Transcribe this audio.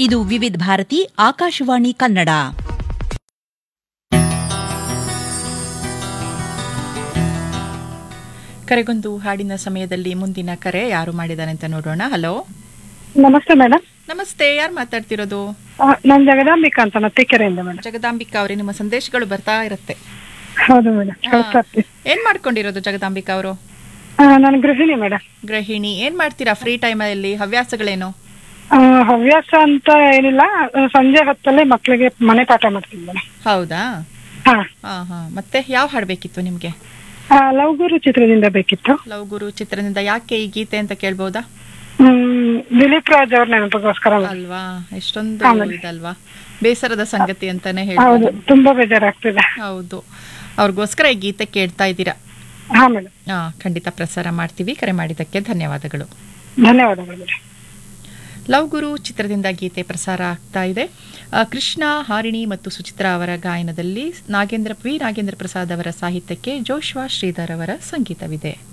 ಇದು ವಿವಿಧ ಭಾರತಿ ಆಕಾಶವಾಣಿ ಕನ್ನಡ ಕರೆಗೊಂದು ಹಾಡಿನ ಸಮಯದಲ್ಲಿ ಮುಂದಿನ ಕರೆ ಯಾರು ಮಾಡಿದಾರೆ ಅಂತ ನೋಡೋಣ ಹಲೋ ನಮಸ್ತೆ ಮೇಡಮ್ ನಮಸ್ತೆ ಯಾರು ಮಾತಾಡ್ತಿರೋದು ನಾನು ಜಗದಾಂಬಿಕಾ ಅಂತ ಮತ್ತಿಕೆರೆಯಿಂದ ಮೇಡಮ್ ಜಗದಾಂಬಿಕಾ ಅವರೇ ನಿಮ್ಮ ಸಂದೇಶಗಳು ಬರ್ತಾ ಇರುತ್ತೆ ಹೌದು ಮೇಡಮ್ ಕಳಿಸ್ತಾ ಇರ್ತೀನಿ ಏನ್ ಮಾಡ್ಕೊಂಡಿರೋದು ಜಗದಾಂಬಿಕಾ ಅವರು ಆ, ನಾನು ಗೃಹಿಣಿ ಮೇಡಮ್ ಗೃಹಿಣಿ ಏನ್ ಮಾಡ್ತೀರಾ ಫ್ರೀ ಟೈಮಲ್ಲಿ ಹವ್ಯಾಸಗಳೇನು ಆ, ಹವ್ಯಾಸ ಅಂತ ಏನಿಲ್ಲ ಆ, ಸಂಜೆ ಹೊತ್ತಲ್ಲಿ ಮಕ್ಕಳಿಗೆ ಮನೆ ಪಾಠ ಮಾಡ್ತೀನಿ ಮೇಡಮ್ ಹೌದಾ ಹಾ ಹಾ ಹಾ ಮತ್ತೆ ಯಾವ ಹಾಡ್ಬೇಕಿತ್ತು ನಿಮ್ಗೆ ಆ, ಲವ್ ಗುರು ಚಿತ್ರದಿಂದ ಬೇಕಿತ್ತು ಲವ್ ಗುರು ಚಿತ್ರದಿಂದ ಯಾಕೆ ಈ ಗೀತೆ ಅಂತ ಕೇಳ್ಬೋದಾ ಹ್ಮ್ ದಿಲೀಪ್ ರಾಜ್ ಅವ್ರ ನೆನಪಿಗೋಸ್ಕರ madam. ಅಲ್ವಾ ಎಷ್ಟೊಂದು ಹಾ, madam. ಇದಲ್ವಾ ಬೇಸರದ ಸಂಗತಿ ಅಂತಾನೆ ಹೌದು ಹೇಳ್ಬೋದು ತುಂಬಾ ಬೇಜಾರಾಗ್ತಿದೆ ಹೌದು ಅವ್ರಿಗೋಸ್ಕರ ಈ ಗೀತೆ ಕೇಳ್ತಾ ಇದ್ದೀರಾ ಹಾ ಮೇಡಮ್ ಹಾ ಖಂಡಿತ ಪ್ರಸಾರ ಮಾಡ್ತೀವಿ ಕರೆ ಮಾಡಿದ್ದಕ್ಕೆ ಧನ್ಯವಾದಗಳು ಧನ್ಯವಾದಗಳು ಮೇಡಮ್ ಲವ್ ಗುರು ಚಿತ್ರದಿಂದ ಗೀತೆ ಪ್ರಸಾರ ಆಗ್ತಾ ಇದೆ ಆ, ಕೃಷ್ಣ ಹಾರಿಣಿ ಮತ್ತು ಸುಚಿತ್ರಾ ಅವರ ಗಾಯನದಲ್ಲಿ ನಾಗೇಂದ್ರ ವಿ ನಾಗೇಂದ್ರ ಪ್ರಸಾದ್ ಅವರ ಸಾಹಿತ್ಯಕ್ಕೆ ಜೋಶ್ವಾ ಶ್ರೀಧರ್ ಅವರ ಸಂಗೀತವಿದೆ